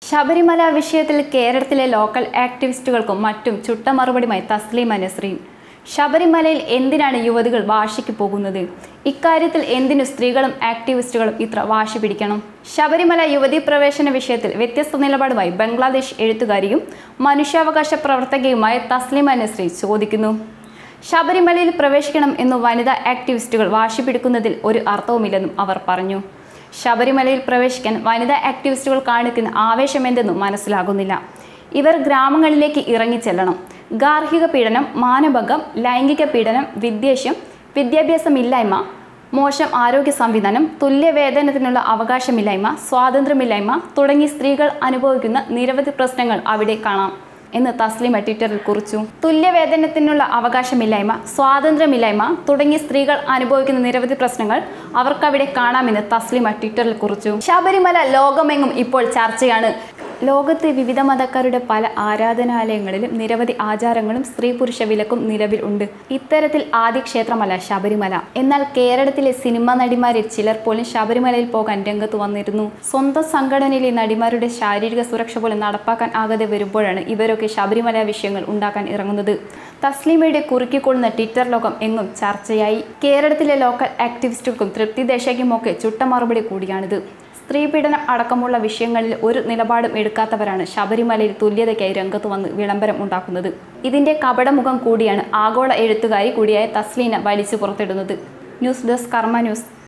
ശബരിമല വിഷയത്തിൽ കേരളത്തിലെ ലോക്കൽ ആക്ടിവിസ്റ്റുകൾക്കും മറ്റും ചുട്ട മറുപടിയുമായി തസ്ലീമ നസ്രീൻ ശബരിമലയിൽ എന്തിനാണ് യുവതികൾ വാശിക്ക് പോകുന്നത് ഇക്കാര്യത്തിൽ എന്തിനു സ്ത്രീകളും ആക്ടിവിസ്റ്റുകളും ഇത്ര വാശി പിടിക്കണം ശബരിമല യുവതീ പ്രവേശന വിഷയത്തിൽ വ്യത്യസ്ത നിലപാടുമായി ബംഗ്ലാദേശ് എഴുത്തുകാരിയും മനുഷ്യാവകാശ പ്രവർത്തകയുമായ തസ്ലീമ നസ്രീൻ ചോദിക്കുന്നു ശബരിമലയിൽ പ്രവേശിക്കണം എന്ന് വനിതാ ആക്ടിവിസ്റ്റുകൾ വാശി പിടിക്കുന്നതിൽ ഒരു അർത്ഥവുമില്ലെന്നും അവർ പറഞ്ഞു ശബരിമലയിൽ പ്രവേശിക്കാൻ വനിതാ ആക്ടിവിസ്റ്റുകൾ കാണിക്കുന്ന ആവേശമെന്തെന്നും മനസ്സിലാകുന്നില്ല ഇവർ ഗ്രാമങ്ങളിലേക്ക് ഇറങ്ങിച്ചെല്ലണം ഗാർഹിക പീഡനം മാനഭംഗം ലൈംഗിക പീഡനം വിദ്വേഷം വിദ്യാഭ്യാസമില്ലായ്മ മോശം ആരോഗ്യ സംവിധാനം തുല്യവേതനത്തിനുള്ള അവകാശമില്ലായ്മ സ്വാതന്ത്ര്യമില്ലായ്മ തുടങ്ങി സ്ത്രീകൾ അനുഭവിക്കുന്ന നിരവധി പ്രശ്നങ്ങൾ അവിടെ കാണാം എന്ന് തസ്ലിമ ട്വിറ്ററിൽ കുറിച്ചു തുല്യവേതനത്തിനുള്ള അവകാശമില്ലായ്മ സ്വാതന്ത്ര്യമില്ലായ്മ തുടങ്ങി സ്ത്രീകൾ അനുഭവിക്കുന്ന നിരവധി പ്രശ്നങ്ങൾ അവർക്കവിടെ കാണാമെന്ന് തസ്ലിമ ട്വിറ്ററിൽ കുറിച്ചു ശബരിമല ലോകമെങ്ങും ഇപ്പോൾ ചർച്ചയാണ് ലോകത്ത് വിവിധ മതക്കാരുടെ പല ആരാധനാലയങ്ങളിലും നിരവധി ആചാരങ്ങളും സ്ത്രീ പുരുഷ വിലക്കും നിലവിൽ ഉണ്ട് ഇത്തരത്തിൽ ആദ്യ ക്ഷേത്രമല്ല ശബരിമല എന്നാൽ കേരളത്തിലെ സിനിമാ നടിമാരിൽ ചിലർ പോലും ശബരിമലയിൽ പോകാൻ രംഗത്ത് വന്നിരുന്നു സ്വന്തം സംഘടനയിലെ നടിമാരുടെ ശാരീരിക സുരക്ഷ പോലും നടപ്പാക്കാൻ ആകാതെ വരുമ്പോഴാണ് ഇവരൊക്കെ ശബരിമല വിഷയങ്ങൾ ഉണ്ടാക്കാൻ ഇറങ്ങുന്നത് തസ്ലീമയുടെ കുറുക്കിക്കൊള്ളുന്ന ട്വിറ്റർ ലോകം എങ്ങും ചർച്ചയായി കേരളത്തിലെ ലോക്കൽ ആക്ടിവിസ്റ്റുകൾക്കും തൃപ്തി ദേശയ്ക്കുമൊക്കെ ചുട്ട മറുപടി കൂടിയാണിത് സ്ത്രീപീഡനം അടക്കമുള്ള വിഷയങ്ങളിൽ ഒരു നിലപാടും എടുക്കാത്തവരാണ് ശബരിമലയിൽ തുല്യതയ്ക്കായി രംഗത്ത് വന്ന് വിളംബരം ഉണ്ടാക്കുന്നത് ഇതിന്റെ കപടമുഖം കൂടിയാണ് ആഗോള എഴുത്തുകാരി കൂടിയായ തസ്ലീന വലിച്ചു പുറത്തിടുന്നത് ന്യൂസ് ഡെസ്ക് കർമ്മ ന്യൂസ്